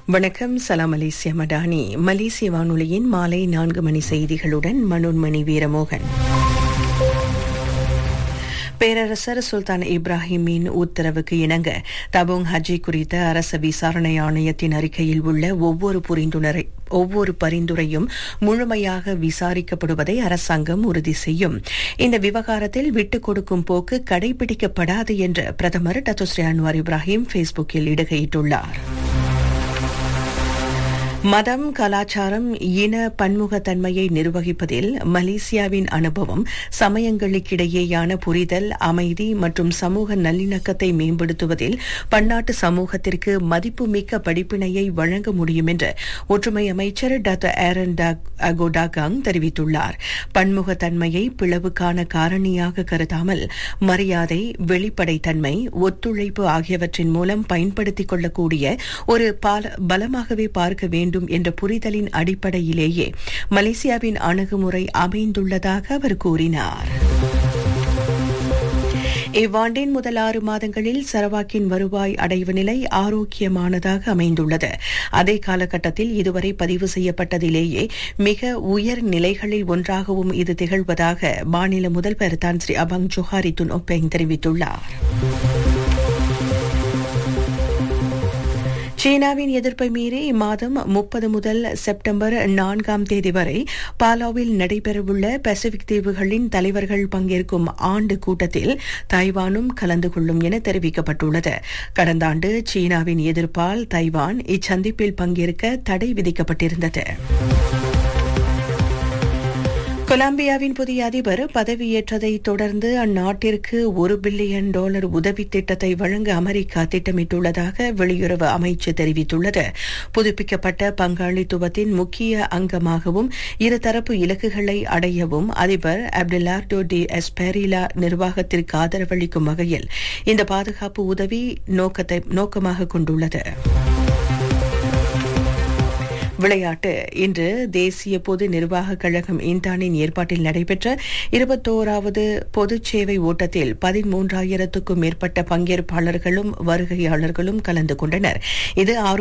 வணக்கம் சலாம் மலேசியா மடானி மலேசிய வானொலியின் மாலை நான்கு மணி செய்திகளுடன் மனோன்மணி வீரமோகன் பேரரசர் சுல்தான் இப்ராஹிமின் உத்தரவுக்கு இணங்க தபோங் ஹஜ்ஜி குறித்த அரச விசாரணை ஆணையத்தின் அறிக்கையில் உள்ள ஒவ்வொரு புரிந்துணரை ஒவ்வொரு பரிந்துரையும் முழுமையாக விசாரிக்கப்படுவதை அரசாங்கம் உறுதி செய்யும் இந்த விவகாரத்தில் விட்டுக் கொடுக்கும் போக்கு கடைபிடிக்கப்படாது என்று பிரதமர் டத்துஸ்ரீ அன்வார் இப்ராஹிம் ஃபேஸ்புக்கில் இடுகையிட்டுள்ளார் மதம் கலாச்சாரம் இன பன்முகத்தன்மையை நிர்வகிப்பதில் மலேசியாவின் அனுபவம் சமயங்களுக்கிடையேயான புரிதல் அமைதி மற்றும் சமூக நல்லிணக்கத்தை மேம்படுத்துவதில் பன்னாட்டு சமூகத்திற்கு மதிப்புமிக்க படிப்பினையை வழங்க முடியும் என்று ஒற்றுமை அமைச்சர் டாக்டர் ஏரன் அகோடாகாங் தெரிவித்துள்ளார் பன்முகத்தன்மையை பிளவுக்கான காரணியாக கருதாமல் மரியாதை வெளிப்படைத்தன்மை ஒத்துழைப்பு ஆகியவற்றின் மூலம் பயன்படுத்திக் கொள்ளக்கூடிய ஒரு பலமாகவே பார்க்க வேண்டும் வேண்டும் என்ற புரிதலின் அடிப்படையிலேயே மலேசியாவின் அணுகுமுறை அமைந்துள்ளதாக அவர் கூறினார் இவ்வாண்டின் முதல் ஆறு மாதங்களில் சரவாக்கின் வருவாய் அடைவு நிலை ஆரோக்கியமானதாக அமைந்துள்ளது அதே காலகட்டத்தில் இதுவரை பதிவு செய்யப்பட்டதிலேயே மிக உயர் நிலைகளில் ஒன்றாகவும் இது திகழ்வதாக மாநில முதல்வர் தான் ஸ்ரீ அபங் ஜோஹாரி துன் ஒப்பெங் தெரிவித்துள்ளார் சீனாவின் எதிர்ப்பை மீறி இம்மாதம் முப்பது முதல் செப்டம்பர் நான்காம் தேதி வரை பாலாவில் நடைபெறவுள்ள பசிபிக் தீவுகளின் தலைவர்கள் பங்கேற்கும் ஆண்டு கூட்டத்தில் தைவானும் கலந்து கொள்ளும் என தெரிவிக்கப்பட்டுள்ளது கடந்த ஆண்டு சீனாவின் எதிர்ப்பால் தைவான் இச்சந்திப்பில் பங்கேற்க தடை விதிக்கப்பட்டிருந்தது கொலம்பியாவின் புதிய அதிபர் பதவியேற்றதை தொடர்ந்து அந்நாட்டிற்கு ஒரு பில்லியன் டாலர் உதவி திட்டத்தை வழங்க அமெரிக்கா திட்டமிட்டுள்ளதாக வெளியுறவு அமைச்சு தெரிவித்துள்ளது புதுப்பிக்கப்பட்ட பங்காளித்துவத்தின் முக்கிய அங்கமாகவும் இருதரப்பு இலக்குகளை அடையவும் அதிபர் அப்டிலார்டோ டி எஸ்பெரிலா நிர்வாகத்திற்கு ஆதரவளிக்கும் வகையில் இந்த பாதுகாப்பு உதவி நோக்கத்தை நோக்கமாக கொண்டுள்ளது விளையாட்டு இன்று தேசிய பொது நிர்வாக கழகம் இந்தானின் ஏற்பாட்டில் நடைபெற்ற இருபத்தோராவது பொதுச் சேவை ஓட்டத்தில் பதிமூன்றாயிரத்துக்கும் மேற்பட்ட பங்கேற்பாளர்களும் வருகையாளர்களும் கலந்து கொண்டனர் இது